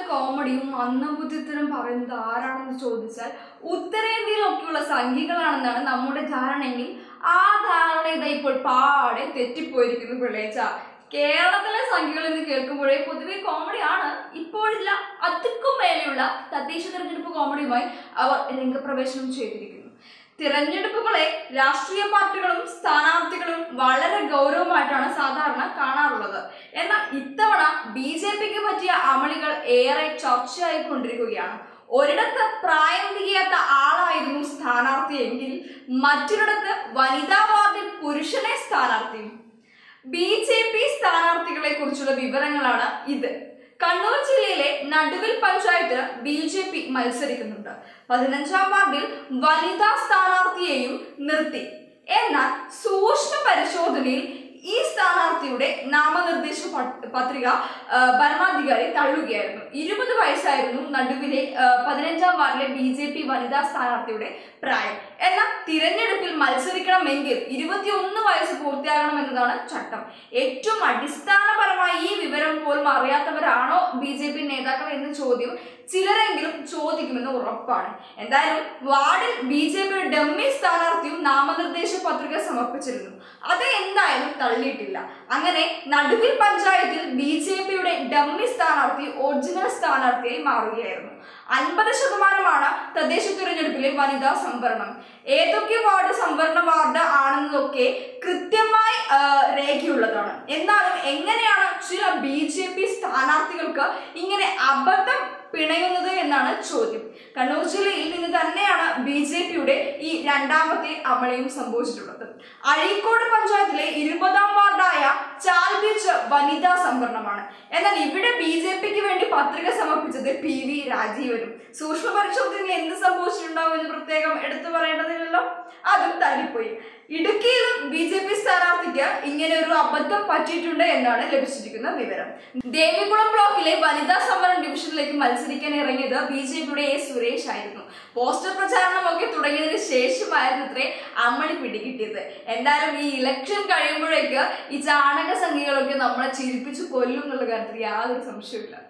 കോമഡിയും അന്നബുദ്ധിത്തരം പറയുന്നത് ആരാണെന്ന് ചോദിച്ചാൽ ഉത്തരേന്ത്യയിലൊക്കെയുള്ള സംഘികളാണെന്നാണ് നമ്മുടെ ധാരണയെങ്കിൽ ആ ധാരണ ഇതാ ഇപ്പോൾ പാടെ തെറ്റിപ്പോയിരിക്കുന്നു പിള്ളേച്ച കേരളത്തിലെ സംഖ്യകൾ എന്ന് കേൾക്കുമ്പോഴേ പൊതുവെ കോമഡിയാണ് ഇപ്പോഴില്ല അതിക്കും മേലെയുള്ള തദ്ദേശ തെരഞ്ഞെടുപ്പ് കോമഡിയുമായി അവർ രംഗപ്രവേശനം ചെയ്തിരിക്കുന്നു തിരഞ്ഞെടുപ്പുകളെ രാഷ്ട്രീയ പാർട്ടികളും സ്ഥാനാർത്ഥികളും വളരെ ഗൗരവമായിട്ടാണ് സാധാരണ കാണാറുള്ളത് എന്നാൽ ഇത്തവണ ബി ജെ പിക്ക് പറ്റിയ അമളികൾ ഏറെ ചർച്ചയായി കൊണ്ടിരിക്കുകയാണ് ഒരിടത്ത് പ്രായം തികയാത്ത ആളായിരുന്നു സ്ഥാനാർത്ഥിയെങ്കിൽ മറ്റൊരിടത്ത് വനിതാ വാർഡിൽ പുരുഷനെ സ്ഥാനാർത്ഥിയും ബി ജെ പി സ്ഥാനാർത്ഥികളെ കുറിച്ചുള്ള വിവരങ്ങളാണ് ഇത് കണ്ണൂർ ജില്ലയിലെ നടുവിൽ പഞ്ചായത്ത് ബി ജെ പി മത്സരിക്കുന്നുണ്ട് പതിനഞ്ചാം വാർഡിൽ വനിതാ സ്ഥാനാർത്ഥിയെയും നിർത്തി എന്നാൽ സൂക്ഷ്മ പരിശോധനയിൽ ഈ സ്ഥാനാർത്ഥിയുടെ നാമനിർദ്ദേശ പ- പത്രിക ആ, ഭരണാധികാരി തള്ളുകയായിരുന്നു ഇരുപത് വയസ്സായിരുന്നു നടുവിലെ ആ, പതിനഞ്ചാം വാർഡിലെ ബി ജെ പി വനിതാ സ്ഥാനാർത്ഥിയുടെ പ്രായം എന്നാൽ തിരഞ്ഞെടുപ്പിൽ മത്സരിക്കണമെങ്കിൽ ഇരുപത്തിയൊന്ന് വയസ്സ് പൂർത്തിയാകണമെന്നതാണ് ചട്ടം ഏറ്റവും അടിസ്ഥാനപരമായി ഈ വിവരം പോലും അറിയാത്തവരാണോ ബി ജെ പി നേതാക്കൾ എന്ന ചോദ്യം ചിലരെങ്കിലും ചോദിക്കുമെന്ന് ഉറപ്പാണ് എന്തായാലും വാർഡിൽ ബി ജെ പിയുടെ ഡമ്മി സ്ഥാനാർത്ഥിയും നാമനിർദ്ദേശ പത്രിക സമർപ്പിച്ചിരുന്നു അത് എന്തായാലും തള്ളിയിട്ടില്ല അങ്ങനെ നടുവിൽ പഞ്ചായത്തിൽ ബി ജെ പിയുടെ ഡമ്മി സ്ഥാനാർത്ഥി ഒറിജിനൽ സ്ഥാനാർത്ഥിയായി മാറുകയായിരുന്നു അൻപത് ശതമാനമാണ് തദ്ദേശ തിരഞ്ഞെടുപ്പിലെ വനിതാ സംവരണം ഏതൊക്കെ വാർഡ് സംവരണ വാർഡ് ആണെന്നതൊക്കെ കൃത്യമായി ആ, രേഖയുള്ളതാണ് എന്നാലും എങ്ങനെയാണ് ചില ബി ജെ പി സ്ഥാനാർത്ഥികൾക്ക് ഇങ്ങനെ അബദ്ധം പിണയുന്നത് എന്നാണ് ചോദ്യം കണ്ണൂർ ജില്ലയിൽ നിന്ന് തന്നെയാണ് ബി ജെ പിയുടെ ഈ രണ്ടാമത്തെ അമളിയും സംഭവിച്ചിട്ടുള്ളത് അഴീക്കോട് പഞ്ചായത്തിലെ ഇരുപതാം വാർഡായ ചാൽ ബീച്ച് വനിതാ സംവരണമാണ് എന്നാൽ ഇവിടെ ബി ജെ പിക്ക് വേണ്ടി പത്രിക സമർപ്പിച്ചത് പി വി രാജീവനും സൂക്ഷ്മ പരിശോധനയിൽ എന്ത് സംഭവിച്ചിട്ടുണ്ടാവും എന്ന് പ്രത്യേകം എടുത്തു പറയേണ്ടതില്ലല്ലോ അതും തള്ളിപ്പോയി ഇടുക്കിയിലും ബി ജെ പി സ്ഥാനാർത്ഥിക്ക് ഇങ്ങനെ ഒരു അബദ്ധം പറ്റിയിട്ടുണ്ട് എന്നാണ് ലഭിച്ചിരിക്കുന്ന വിവരം ദേവികുളം ബ്ലോക്കിലെ വനിതാ സംവരണം ഡിവിഷനിലേക്ക് മത്സരിക്കാൻ ഇറങ്ങിയത് ബി ജെ പിയുടെ എ സുരേഷ് ആയിരുന്നു പോസ്റ്റർ പ്രചാരണമൊക്കെ തുടങ്ങിയതിന് ശേഷമായിരുന്നു ഇത്രേ അമ്മളി പിടികിട്ടിയത് എന്തായാലും ഈ ഇലക്ഷൻ കഴിയുമ്പോഴേക്ക് ഈ ചാണക സംഖ്യകളൊക്കെ നമ്മളെ ചിരിപ്പിച്ച് കൊല്ലും എന്നുള്ള കാര്യത്തിൽ യാതൊരു സംശയമില്ല